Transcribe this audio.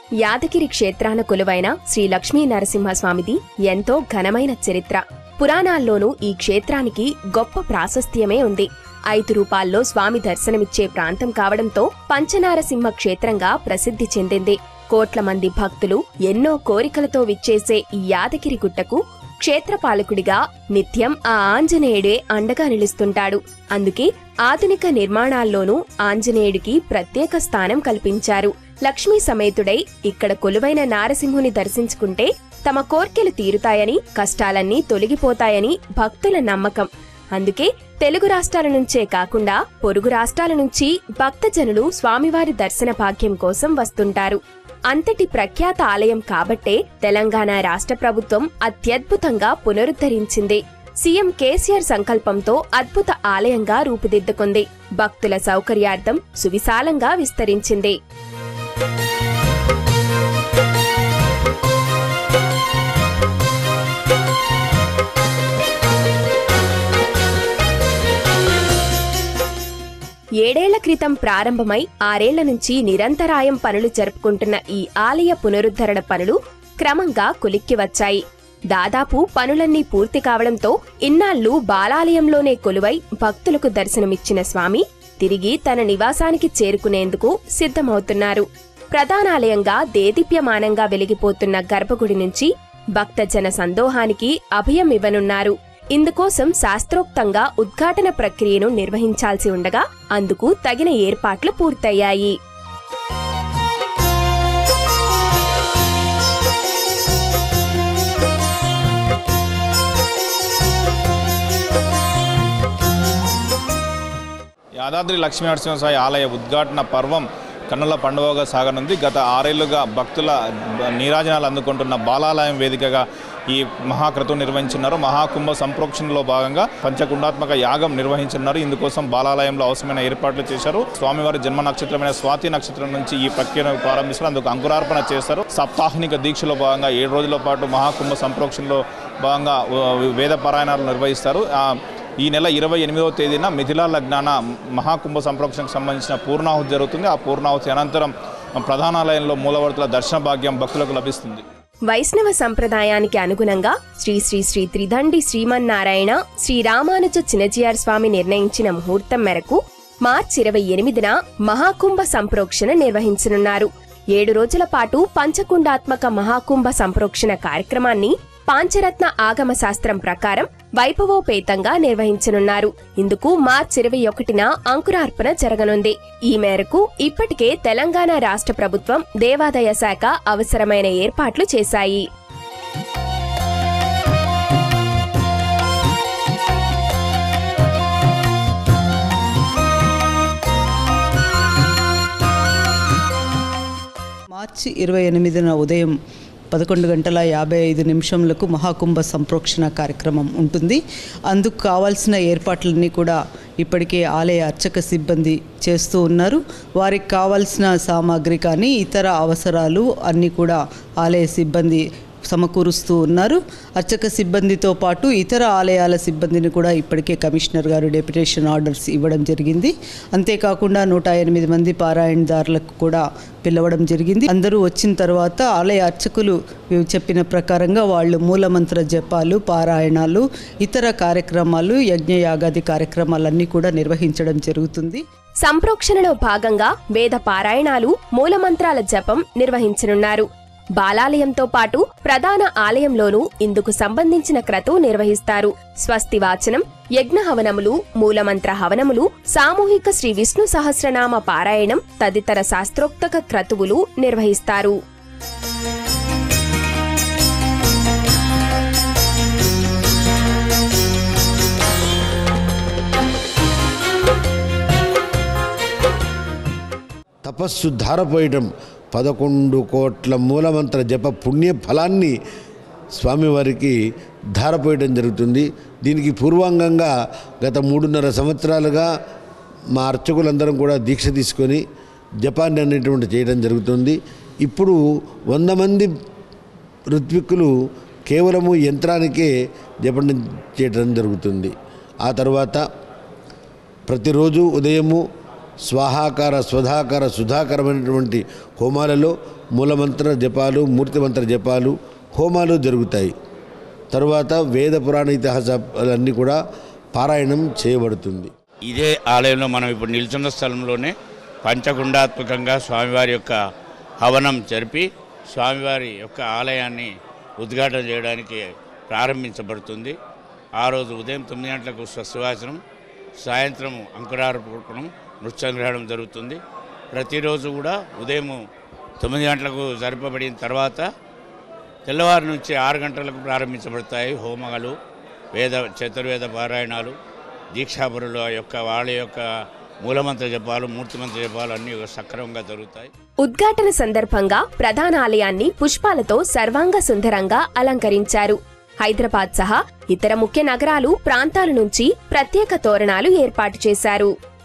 యాదగిరి క్షేత్రాన కొలువైన శ్రీ లక్ష్మీ నరసింహస్వామిది ఎంతో ఘనమైన చరిత్ర పురాణాల్లోనూ ఈ క్షేత్రానికి గొప్ప ప్రాశస్త్యమే ఉంది ఐదు రూపాల్లో స్వామి దర్శనమిచ్చే ప్రాంతం కావడంతో పంచనారసింహ క్షేత్రంగా ప్రసిద్ధి చెందింది కోట్ల మంది భక్తులు ఎన్నో కోరికలతో విచ్చేసే ఈ యాదగిరి గుట్టకు క్షేత్రపాలకుడిగా నిత్యం ఆ ఆంజనేయుడే అండగా నిలుస్తుంటాడు అందుకే ఆధునిక నిర్మాణాల్లోనూ ఆంజనేయుడికి ప్రత్యేక స్థానం కల్పించారు లక్ష్మీ సమేతుడై ఇక్కడ కొలువైన నారసింహుని దర్శించుకుంటే తమ కోర్కెలు తీరుతాయని కష్టాలన్నీ తొలగిపోతాయని భక్తుల నమ్మకం అందుకే తెలుగు రాష్ట్రాల నుంచే కాకుండా పొరుగు రాష్ట్రాల నుంచి భక్తజనులు స్వామివారి దర్శన భాగ్యం కోసం వస్తుంటారు అంతటి ప్రఖ్యాత ఆలయం కాబట్టే తెలంగాణ రాష్ట్ర ప్రభుత్వం అత్యద్భుతంగా పునరుద్ధరించింది సీఎం కేసీఆర్ సంకల్పంతో అద్భుత ఆలయంగా రూపుదిద్దుకుంది భక్తుల సౌకర్యార్థం సువిశాలంగా విస్తరించింది ఏడేళ్ల క్రితం ప్రారంభమై ఆరేళ్ల నుంచి నిరంతరాయం పనులు జరుపుకుంటున్న ఈ ఆలయ పునరుద్ధరణ పనులు క్రమంగా కొలిక్కి వచ్చాయి దాదాపు పనులన్నీ పూర్తి కావడంతో ఇన్నాళ్లు బాలాలయంలోనే కొలువై భక్తులకు దర్శనమిచ్చిన స్వామి తిరిగి తన నివాసానికి చేరుకునేందుకు సిద్ధమవుతున్నారు ప్రధానాలయంగా దేదీప్యమానంగా వెలిగిపోతున్న గర్భగుడి నుంచి భక్తజన సందోహానికి అభయం ఇవ్వనున్నారు ఇందుకోసం శాస్త్రోక్తంగా ఉద్ఘాటన ప్రక్రియను నిర్వహించాల్సి ఉండగా అందుకు తగిన ఏర్పాట్లు పూర్తయ్యాయి యాదాద్రి లక్ష్మీ నరసింహస్వామి ఆలయ ఉద్ఘాటన పర్వం కన్నుల పండుగగా సాగనుంది గత ఆరేళ్లుగా భక్తుల నీరాజనాలు అందుకుంటున్న బాలాలయం వేదికగా ఈ మహాక్రతువు నిర్వహించున్నారు మహాకుంభ సంప్రోక్షణలో భాగంగా పంచకుండాత్మక యాగం నిర్వహించున్నారు ఇందుకోసం బాలాలయంలో అవసరమైన ఏర్పాట్లు చేశారు స్వామివారి జన్మ నక్షత్రమైన స్వాతి నక్షత్రం నుంచి ఈ ప్రక్రియను ప్రారంభిస్తారు అందుకు అంకురార్పణ చేస్తారు సప్తాహనిక దీక్షలో భాగంగా ఏడు రోజుల పాటు మహాకుంభ సంప్రోక్షణలో భాగంగా ఆ, వేద పారాయణాలు నిర్వహిస్తారు ఆ, ఈ నెల ఇరవై ఎనిమిదవ తేదీన మిథిలా లగ్నాన మహాకుంభ సంప్రోక్షణకు సంబంధించిన పూర్ణాహుతి జరుగుతుంది ఆ పూర్ణాహుతి అనంతరం ప్రధానాలయంలో మూలవర్తుల దర్శన భాగ్యం భక్తులకు లభిస్తుంది వైష్ణవ సంప్రదాయానికి అనుగుణంగా శ్రీ శ్రీ శ్రీ త్రిదండి శ్రీమన్నారాయణ శ్రీ రామానుజ చినజియార్ స్వామి నిర్ణయించిన ముహూర్తం మేరకు మార్చి ఇరవై ఎనిమిదిన మహాకుంభ సంప్రోక్షణ నిర్వహించనున్నారు ఏడు రోజుల పాటు పంచకుండాత్మక మహాకుంభ సంప్రోక్షణ కార్యక్రమాన్ని పాంచరత్న ఆగమ శాస్త్రం ప్రకారం వైభవోపేతంగా నిర్వహించనున్నారు ఇందుకు మార్చి ఇరవై ఒకటిన అంకురార్పణ జరగనుంది ఈ మేరకు ఇప్పటికే తెలంగాణ రాష్ట్ర ప్రభుత్వం దేవాదాయ శాఖ అవసరమైన ఏర్పాట్లు చేశాయి మార్చి ఇరవై ఎనిమిదిన ఉదయం పదకొండు గంటల యాభై ఐదు నిమిషంలకు మహాకుంభ సంప్రోక్షణ కార్యక్రమం ఉంటుంది అందుకు కావాల్సిన ఏర్పాట్లన్నీ కూడా ఇప్పటికే ఆలయ అర్చక సిబ్బంది చేస్తూ ఉన్నారు వారికి కావాల్సిన సామాగ్రి కానీ ఇతర అవసరాలు అన్నీ కూడా ఆలయ సిబ్బంది సమకూరుస్తూ ఉన్నారు అర్చక సిబ్బందితో పాటు ఇతర ఆలయాల సిబ్బందిని కూడా ఇప్పటికే కమిషనర్ గారు డెప్యుటేషన్ ఆర్డర్స్ ఇవ్వడం జరిగింది అంతేకాకుండా నూట ఎనిమిది మంది పారాయణదారులకు కూడా పిలవడం జరిగింది అందరూ వచ్చిన తర్వాత ఆలయ అర్చకులు చెప్పిన ప్రకారంగా వాళ్ళు మూలమంత్ర జపాలు పారాయణాలు ఇతర కార్యక్రమాలు యజ్ఞయాగాది కార్యక్రమాలన్నీ కూడా నిర్వహించడం జరుగుతుంది సంప్రోక్షణలో భాగంగా వేద పారాయణాలు మూలమంత్రాల జపం నిర్వహించనున్నారు బాలాలయంతో పాటు ప్రధాన ఆలయంలోనూ ఇందుకు సంబంధించిన క్రతువు నిర్వహిస్తారు స్వస్తి వాచనం యజ్ఞ హవనములు మూలమంత్ర హవనములు సామూహిక శ్రీ విష్ణు సహస్రనామ పారాయణం తదితర శాస్త్రోక్తక క్రతువులు నిర్వహిస్తారు తపస్సు ధారపోయటం పదకొండు కోట్ల మూలమంత్ర జప పుణ్య ఫలాన్ని స్వామివారికి ధారపోయటం జరుగుతుంది దీనికి పూర్వాంగంగా గత మూడున్నర సంవత్సరాలుగా మా అర్చకులందరం కూడా దీక్ష తీసుకొని జపాన్ని అనేటువంటి చేయడం జరుగుతుంది ఇప్పుడు వంద మంది ఋత్విక్కులు కేవలము యంత్రానికే జపం చేయడం జరుగుతుంది ఆ తర్వాత ప్రతిరోజు ఉదయము స్వాహాకార స్వధాకార సుధాకరమైనటువంటి హోమాలలో మూలమంత్ర జపాలు మూర్తిమంత్ర జపాలు హోమాలు జరుగుతాయి తరువాత వేద పురాణ ఇతిహాసాలన్నీ కూడా పారాయణం చేయబడుతుంది ఇదే ఆలయంలో మనం ఇప్పుడు నిల్చున్న స్థలంలోనే పంచగుండాత్మకంగా స్వామివారి యొక్క హవనం జరిపి స్వామివారి యొక్క ఆలయాన్ని ఉద్ఘాటన చేయడానికి ప్రారంభించబడుతుంది ఆ రోజు ఉదయం తొమ్మిది గంటలకు స్వస్వాసనం సాయంత్రం అంకురార్పణం నృత్యగ్రహణం జరుగుతుంది ప్రతిరోజు కూడా ఉదయం తొమ్మిది గంటలకు జరపబడిన తర్వాత తెల్లవారు నుంచి ఆరు గంటలకు ప్రారంభించబడతాయి హోమాలు వేద చతుర్వేద పారాయణాలు దీక్షాపరుల యొక్క వాళ్ళ యొక్క మూలమంత్ర జపాలు మూర్తిమంత్ర జపాలు అన్నీ సక్రమంగా జరుగుతాయి ఉద్ఘాటన సందర్భంగా ప్రధాన ఆలయాన్ని పుష్పాలతో సర్వాంగ సుందరంగా అలంకరించారు హైదరాబాద్ సహా ఇతర ముఖ్య నగరాలు ప్రాంతాల నుంచి ప్రత్యేక తోరణాలు ఏర్పాటు చేశారు